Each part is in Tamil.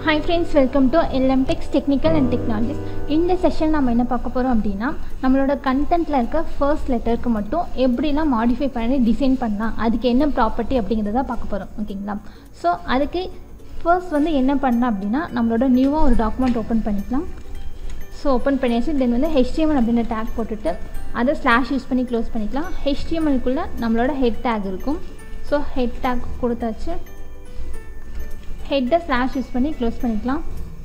hi friends welcome to LM techs technical and technologies இந்த செஷன் நம்ம என்ன பார்க்க போகிறோம் அப்படின்னா நம்மளோட கண்டென்ட்டில் இருக்க ஃபர்ஸ்ட் லெட்டருக்கு மட்டும் எப்படிலாம் மாடிஃபை பண்ணி டிசைன் பண்ணலாம் அதுக்கு என்ன ப்ராப்பர்ட்டி அப்படிங்கிறத பார்க்க போகிறோம் ஓகேங்களா ஸோ அதுக்கு ஃபர்ஸ்ட் வந்து என்ன பண்ணலாம் அப்படின்னா நம்மளோட நியூவாக ஒரு டாக்குமெண்ட் ஓப்பன் பண்ணிக்கலாம் ஸோ ஓப்பன் பண்ணியாச்சு தென் வந்து ஹெச்டிஎம்எல் அப்படின்ற டேக் போட்டுட்டு அதை ஸ்லாஷ் யூஸ் பண்ணி க்ளோஸ் பண்ணிக்கலாம் ஹெச்டிஎம்எல்குள்ளே நம்மளோட ஹெட் டேக் இருக்கும் ஸோ ஹெட் டேக் கொடுத்தாச்சு ஹெட்டை ஸ்லாஷ் யூஸ் பண்ணி க்ளோஸ் பண்ணிக்கலாம்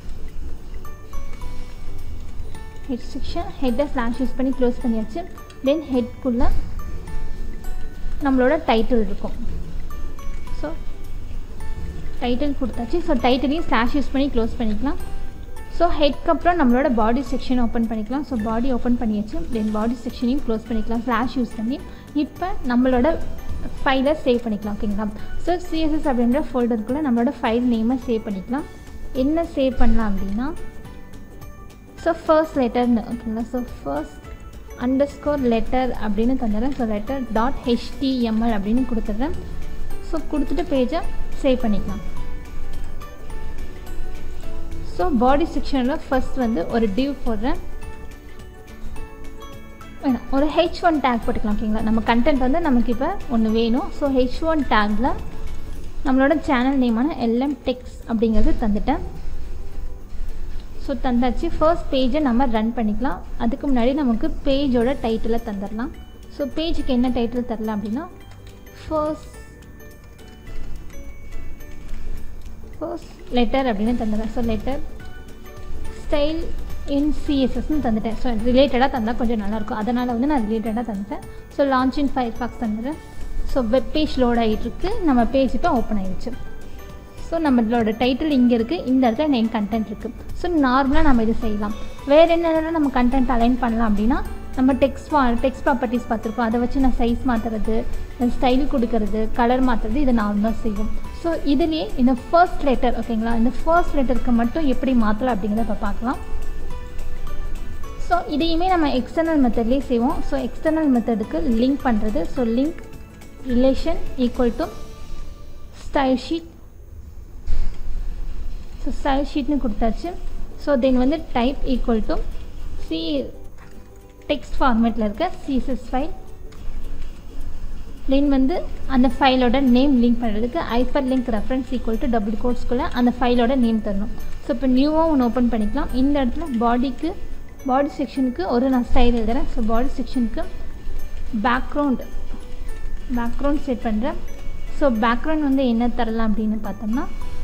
ஹெட் செக்ஷன் ஹெட்டை ஸ்லாஷ் யூஸ் பண்ணி க்ளோஸ் பண்ணியாச்சு தென் ஹெட்குள்ளே நம்மளோட டைட்டில் இருக்கும் ஸோ டைட்டில் கொடுத்தாச்சு ஸோ டைட்டிலையும் ஸ்லாஷ் யூஸ் பண்ணி க்ளோஸ் பண்ணிக்கலாம் ஸோ ஹெட்க்கு அப்புறம் நம்மளோட பாடி செக்ஷன் ஓப்பன் பண்ணிக்கலாம் ஸோ பாடி ஓப்பன் பண்ணியாச்சு தென் பாடி செக்ஷனையும் க்ளோஸ் பண்ணிக்கலாம் ஸ்லாஷ் யூஸ் பண்ணி இப்போ நம்மளோட ஃபைலை சேவ் பண்ணிக்கலாம் ஓகேங்களா ஸோ சிஎஸ்எஸ் அப்படின்ற ஃபோல்டருக்குள்ளே நம்மளோட ஃபைல் நேமை சேவ் பண்ணிக்கலாம் என்ன சேவ் பண்ணலாம் அப்படின்னா ஸோ ஃபர்ஸ்ட் லெட்டர்னு ஓகேங்களா so first underscore letter அப்படின்னு தந்துடுறேன் ஸோ லெட்டர் டாட் ஹெச்டிஎம்எல் அப்படின்னு கொடுத்துட்றேன் ஸோ கொடுத்துட்டு பேஜை சேவ் பண்ணிக்கலாம் ஸோ பாடி செக்ஷனில் ஃபர்ஸ்ட் வந்து ஒரு டிவ் போடுறேன் வேணாம் ஒரு ஹெச் ஒன் டேக் போட்டுக்கலாம் ஓகேங்களா நம்ம கண்டென்ட் வந்து நமக்கு இப்போ ஒன்று வேணும் ஸோ ஹெச் ஒன் டேக்கில் நம்மளோட சேனல் நேமான எல்எம் டெக்ஸ் அப்படிங்கிறது தந்துட்டேன் ஸோ தந்தாச்சு ஃபர்ஸ்ட் பேஜை நம்ம ரன் பண்ணிக்கலாம் அதுக்கு முன்னாடி நமக்கு பேஜோட டைட்டிலை தந்துடலாம் ஸோ பேஜுக்கு என்ன டைட்டில் தரலாம் அப்படின்னா ஃபர்ஸ்ட் ஃபர்ஸ்ட் லெட்டர் அப்படின்னு தந்துடுறேன் ஸோ லெட்டர் ஸ்டைல் இன் சிஎஸ்எஸ்னு தந்துட்டேன் ஸோ ரிலேட்டடாக தந்தால் கொஞ்சம் நல்லாயிருக்கும் அதனால் வந்து நான் ரிலேட்டடாக தந்துட்டேன் so launch in Firefox தந்துடுறேன் ஸோ வெப் பேஜ் லோட் ஆகிட்டுருக்கு நம்ம பேஜ் இப்போ ஓப்பன் ஆகிடுச்சு ஸோ நம்மளோட டைட்டில் இங்கே இருக்குது இந்த இடத்துல நேம் கண்டென்ட் இருக்குது ஸோ நார்மலாக நம்ம இது செய்யலாம் வேறு என்னென்ன நம்ம கண்டென்ட் அலைன் பண்ணலாம் அப்படின்னா நம்ம டெக்ஸ்ட் டெக்ஸ்ட் ப்ராப்பர்ட்டிஸ் பார்த்துருக்கோம் அதை வச்சு நான் சைஸ் மாற்றுறது ஸ்டைல் கொடுக்கறது கலர் மாற்றுறது இதை நார்மலாக செய்வோம் ஸோ இதுலேயே இந்த ஃபர்ஸ்ட் லெட்டர் ஓகேங்களா இந்த ஃபர்ஸ்ட் லெட்டருக்கு மட்டும் எப்படி மாற்றலாம் அப்படிங்கிறத இப்போ பார்க்கலாம் ஸோ இதையுமே நம்ம எக்ஸ்டர்னல் மெத்தட்லேயே செய்வோம் ஸோ எக்ஸ்டர்னல் மெத்தடுக்கு லிங்க் பண்ணுறது so link relation equal to style sheet so style ஷீட்னு கொடுத்தாச்சு ஸோ தென் வந்து type equal to C text ஃபார்மேட்டில் இருக்க சிஎஸ்எஸ் ஃபைல் தென் வந்து அந்த ஃபைலோட நேம் லிங்க் பண்ணுறதுக்கு hyperlink reference equal to double கோட்ஸ்குள்ளே அந்த ஃபைலோட நேம் தரணும் ஸோ இப்போ நியூவாக ஒன்று ஓப்பன் பண்ணிக்கலாம் இந்த இடத்துல பாடிக்கு பாடி செக்ஷனுக்கு ஒரு நான் ஸ்டைல் எழுதுகிறேன் ஸோ பாடி செக்ஷனுக்கு பேக்ரவுண்ட் பேக்ரவுண்ட் செட் பண்ணுறேன் ஸோ பேக்ரவுண்ட் வந்து என்ன தரலாம் அப்படின்னு பார்த்தோம்னா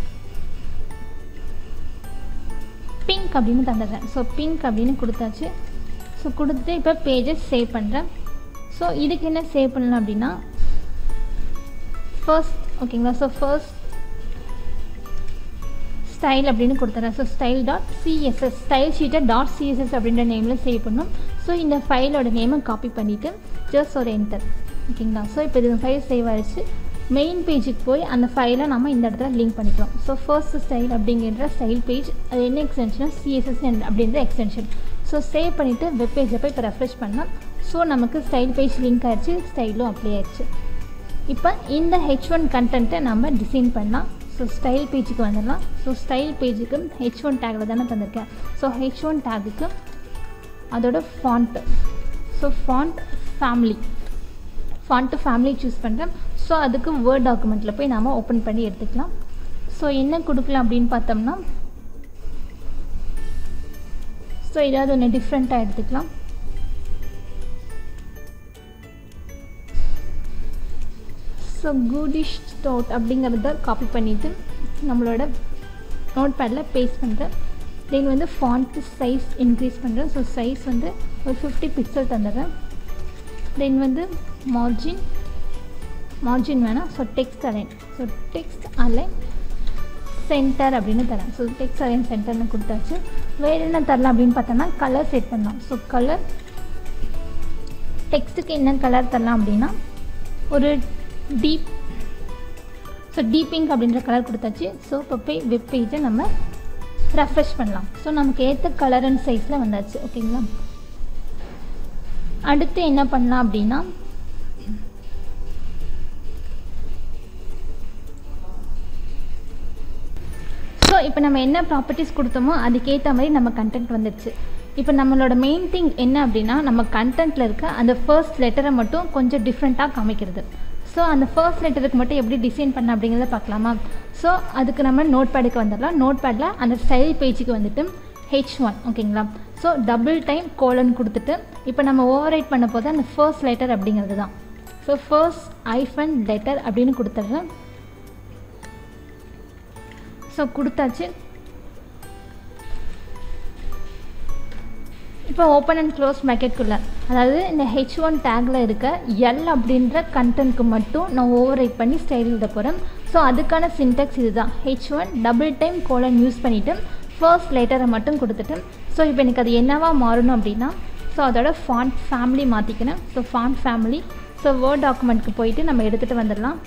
பிங்க் அப்படின்னு தந்துடுறேன் ஸோ பிங்க் அப்படின்னு கொடுத்தாச்சு ஸோ கொடுத்துட்டு இப்போ பேஜை சேவ் பண்ணுறேன் ஸோ இதுக்கு என்ன சேவ் பண்ணலாம் அப்படின்னா ஃபர்ஸ்ட் ஓகேங்களா ஸோ ஃபர்ஸ்ட் ஸ்டைல் அப்படின்னு கொடுத்துறேன் so style dot CSS style ஷீட்டை டாட் சிஎஸ்எஸ் அப்படின்ற நேமில் சேவ் பண்ணும் ஸோ இந்த ஃபைலோட நேமை காப்பி பண்ணிவிட்டு ஜஸ்ட் ஒரு என்டர் ஓகேங்களா ஸோ இப்போ இது ஃபைல் சேவ் ஆகிடுச்சு மெயின் பேஜுக்கு போய் அந்த ஃபைலை நம்ம இந்த இடத்துல லிங்க் பண்ணிக்கலாம் ஸோ ஃபர்ஸ்ட் ஸ்டைல் அப்படிங்கிற ஸ்டைல் பேஜ் அது என்ன எக்ஸ்டென்ஷனா சிஎஸ்எஸ் அப்படின்ற எக்ஸ்டென்ஷன் ஸோ சேவ் பண்ணிவிட்டு வெப் பேஜை போய் இப்போ ரெஃப்ரெஷ் பண்ணலாம் ஸோ நமக்கு ஸ்டைல் பேஜ் லிங்க் ஆகிடுச்சு ஸ்டைலும் அப்ளை ஆயிடுச்சு இப்போ இந்த ஹெச் ஒன் கண்டென்ட்டை நம்ம டிசைன் பண்ணலாம் ஸோ ஸ்டைல் பேஜுக்கு வந்துடலாம் ஸோ ஸ்டைல் பேஜுக்கு ஹெச் ஒன் டேக்கில் தானே தந்திருக்கேன் ஸோ ஹெச் ஒன் டேக்குக்கு அதோட font so font family font family choose பண்ணுறேன் ஸோ அதுக்கு வேர்ட் டாக்குமெண்ட்டில் போய் நாம் ஓப்பன் பண்ணி எடுத்துக்கலாம் ஸோ என்ன கொடுக்கலாம் அப்படின்னு பார்த்தோம்னா ஸோ ஏதாவது ஒன்று டிஃப்ரெண்ட்டாக எடுத்துக்கலாம் ஸோ குடிஷ் ஸ்டோட் அப்படிங்கிறத காப்பி பண்ணிவிட்டு நம்மளோட நோட் பேடில் பேஸ்ட் பண்ணுறேன் தென் வந்து ஃபாண்ட்டு சைஸ் இன்க்ரீஸ் பண்ணுறேன் ஸோ சைஸ் வந்து ஒரு ஃபிஃப்டி பிக்சல் தந்துடுறேன் தென் வந்து மார்ஜின் மார்ஜின் வேணாம் so text align so text align center அப்படின்னு தரேன் ஸோ டெக்ஸ்ட் அலைன் சென்டர்னு கொடுத்தாச்சு வேறு என்ன தரலாம் அப்படின்னு பார்த்தோன்னா கலர் செட் பண்ணலாம் ஸோ கலர் டெக்ஸ்ட்டுக்கு என்ன கலர் தரலாம் அப்படின்னா ஒரு டீப் ஸோ டீப் பிங்க் அப்படின்ற கலர் கொடுத்தாச்சு ஸோ இப்போ போய் வெப் பேஜை நம்ம ரெஃப்ரெஷ் பண்ணலாம் ஸோ நமக்கு ஏற்ற கலர் அண்ட் சைஸில் வந்தாச்சு ஓகேங்களா அடுத்து என்ன பண்ணலாம் அப்படின்னா ஸோ ஸோ இப்போ நம்ம என்ன ப்ராப்பர்ட்டிஸ் கொடுத்தோமோ அதுக்கேற்ற மாதிரி நம்ம கண்டென்ட் வந்துடுச்சு இப்போ நம்மளோட மெயின் திங் என்ன அப்படின்னா நம்ம கண்டென்ட்டில் இருக்க அந்த ஃபர்ஸ்ட் லெட்டரை மட்டும் கொஞ்சம் டிஃப்ரெண்ட்டாக காமிக்கிறது ஸோ அந்த ஃபர்ஸ்ட் லெட்டருக்கு மட்டும் எப்படி டிசைன் பண்ண அப்படிங்கிறத பார்க்கலாமா ஸோ அதுக்கு நம்ம நோட் பேடுக்கு வந்துடலாம் நோட் பேடில் அந்த ஸ்டைல் பேஜுக்கு வந்துட்டு ஹெச் ஒன் ஓகேங்களா ஸோ டபுள் டைம் கோலன் கொடுத்துட்டு இப்போ நம்ம ஓவர் ரைட் பண்ண போது அந்த ஃபர்ஸ்ட் லெட்டர் அப்படிங்கிறது தான் ஸோ ஃபர்ஸ்ட் ஐஃபன் லெட்டர் அப்படின்னு கொடுத்துட்றேன் ஸோ கொடுத்தாச்சு இப்போ ஓப்பன் அண்ட் க்ளோஸ் ப்ராக்கெட்குள்ளே அதாவது இந்த ஹெச் ஒன் டேக்கில் இருக்க எல் அப்படின்ற கண்டென்ட்க்கு மட்டும் நான் ஓவர் ரைட் பண்ணி ஸ்டைல் எழுத போகிறேன் ஸோ அதுக்கான சின்டெக்ஸ் இதுதான் H one double time colon use பண்ணிவிட்டு ஃபர்ஸ்ட் லெட்டரை மட்டும் கொடுத்துட்டு ஸோ இப்போ எனக்கு அது என்னவா மாறணும் அப்படின்னா ஸோ அதோட ஃபாண்ட் ஃபேமிலி மாற்றிக்கிறேன் so font family so word டாக்குமெண்ட்க்கு போயிட்டு நம்ம எடுத்துகிட்டு வந்துடலாம்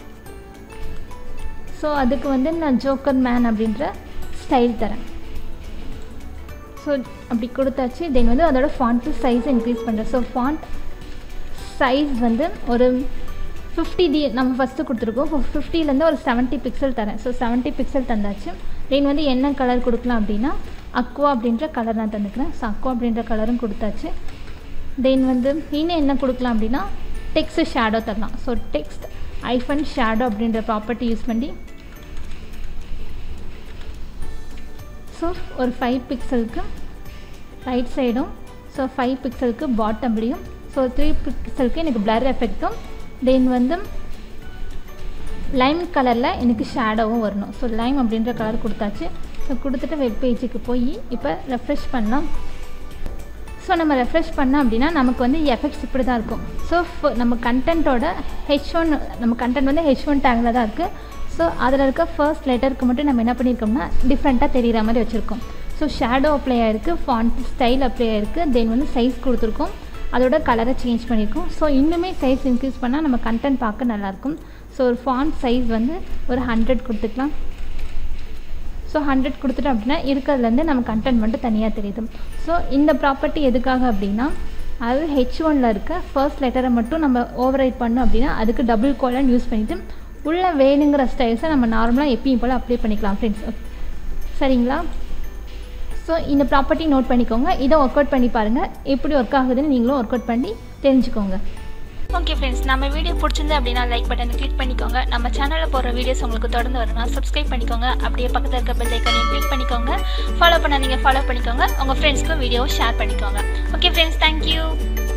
ஸோ அதுக்கு வந்து நான் ஜோக்கர் மேன் அப்படின்ற ஸ்டைல் தரேன் ஸோ அப்படி கொடுத்தாச்சு தென் வந்து அதோட ஃபாண்ட்டு சைஸ் இன்க்ரீஸ் பண்ணுறேன் ஸோ ஃபாண்ட் சைஸ் வந்து ஒரு ஃபிஃப்டி டி நம்ம ஃபஸ்ட்டு கொடுத்துருக்கோம் இப்போ ஃபிஃப்டிலேருந்து ஒரு செவன்ட்டி பிக்சல் தரேன் ஸோ செவன்ட்டி பிக்சல் தந்தாச்சு தென் வந்து என்ன கலர் கொடுக்கலாம் அப்படின்னா அக்வா அப்படின்ற கலர் நான் தந்துக்கிறேன் ஸோ அக்வா அப்படின்ற கலரும் கொடுத்தாச்சு தென் வந்து இன்னும் என்ன கொடுக்கலாம் அப்படின்னா டெக்ஸ்ட் ஷேடோ தரலாம் ஸோ டெக்ஸ்ட் ஐஃபன் ஷேடோ அப்படின்ற ப்ராப்பர்ட்டி யூஸ் பண்ணி ஸோ ஒரு ஃபைவ் பிக்சலுக்கு ரைட் சைடும் ஸோ ஃபைவ் பிக்சலுக்கு பாட்டம்லேயும் ஸோ த்ரீ பிக்சலுக்கு எனக்கு பிளர் எஃபெக்ட்டும் தென் வந்து லைம் கலரில் எனக்கு ஷேடோவும் வரணும் ஸோ லைம் அப்படின்ற கலர் கொடுத்தாச்சு ஸோ கொடுத்துட்டு வெப் பேஜுக்கு போய் இப்போ ரெஃப்ரெஷ் பண்ணலாம் ஸோ நம்ம ரெஃப்ரெஷ் பண்ணோம் அப்படின்னா நமக்கு வந்து எஃபெக்ட்ஸ் இப்படி தான் இருக்கும் ஸோ நம்ம கண்டென்ட்டோட ஹெச் ஒன் நம்ம கண்டென்ட் வந்து ஹெச் ஒன் டேங்கில் தான் இருக்குது ஸோ அதில் இருக்க ஃபர்ஸ்ட் லெட்டருக்கு மட்டும் நம்ம என்ன பண்ணியிருக்கோம்னா டிஃப்ரெண்ட்டாக தெரிகிற மாதிரி வச்சுருக்கோம் ஸோ ஷேடோ அப்ளை ஆகிருக்கு ஃபாண்ட் ஸ்டைல் அப்ளை ஆகிருக்கு தென் வந்து சைஸ் கொடுத்துருக்கோம் அதோட கலரை சேஞ்ச் பண்ணியிருக்கோம் ஸோ இன்னுமே சைஸ் இன்க்ரீஸ் பண்ணால் நம்ம கண்டென்ட் பார்க்க நல்லாயிருக்கும் ஸோ ஒரு ஃபாண்ட் சைஸ் வந்து ஒரு ஹண்ட்ரட் கொடுத்துக்கலாம் ஸோ ஹண்ட்ரட் கொடுத்துட்டோம் அப்படின்னா இருக்கிறதுலேருந்து நம்ம கண்டென்ட் மட்டும் தனியாக தெரியுது ஸோ இந்த ப்ராப்பர்ட்டி எதுக்காக அப்படின்னா அதாவது ஹெச் ஒனில் இருக்க ஃபர்ஸ்ட் லெட்டரை மட்டும் நம்ம ஓவர் ரைட் பண்ணோம் அப்படின்னா அதுக்கு டபுள் கோலன் யூஸ் பண்ணிவிட்டு உள்ளே வேணுங்கிற ஸ்டைல்ஸை நம்ம நார்மலாக எப்பயும் போல் அப்ளை பண்ணிக்கலாம் ஃப்ரெண்ட்ஸ் சரிங்களா ஸோ இந்த ப்ராப்பர்ட்டி நோட் பண்ணிக்கோங்க இதை ஒர்க் அவுட் பண்ணி பாருங்கள் எப்படி ஒர்க் ஆகுதுன்னு நீங்களும் ஒர்க் அவுட் பண்ணி தெரிஞ்சுக்கோங்க ஓகே ஃப்ரெண்ட்ஸ் நம்ம வீடியோ பிடிச்சிருந்து அப்படின்னா லைக் பட்டனை கிளிக் பண்ணிக்கோங்க நம்ம சேனலில் போகிற வீடியோஸ் உங்களுக்கு தொடர்ந்து வரணும்னா சப்ஸ்கிரைப் பண்ணிக்கோங்க அப்படியே பக்கத்தில் இருக்க பெல் ஐக்கனையும் கிளிக் பண்ணிக்கோங்க ஃபாலோ பண்ண நீங்கள் ஃபாலோ பண்ணிக்கோங்க உங்கள் ஃப்ரெண்ட்ஸ்க்கும் வீடியோவை ஷேர் பண்ணிக்கோங்க ஓகே ஃப்ரெண்ட்ஸ் தேங்க்யூ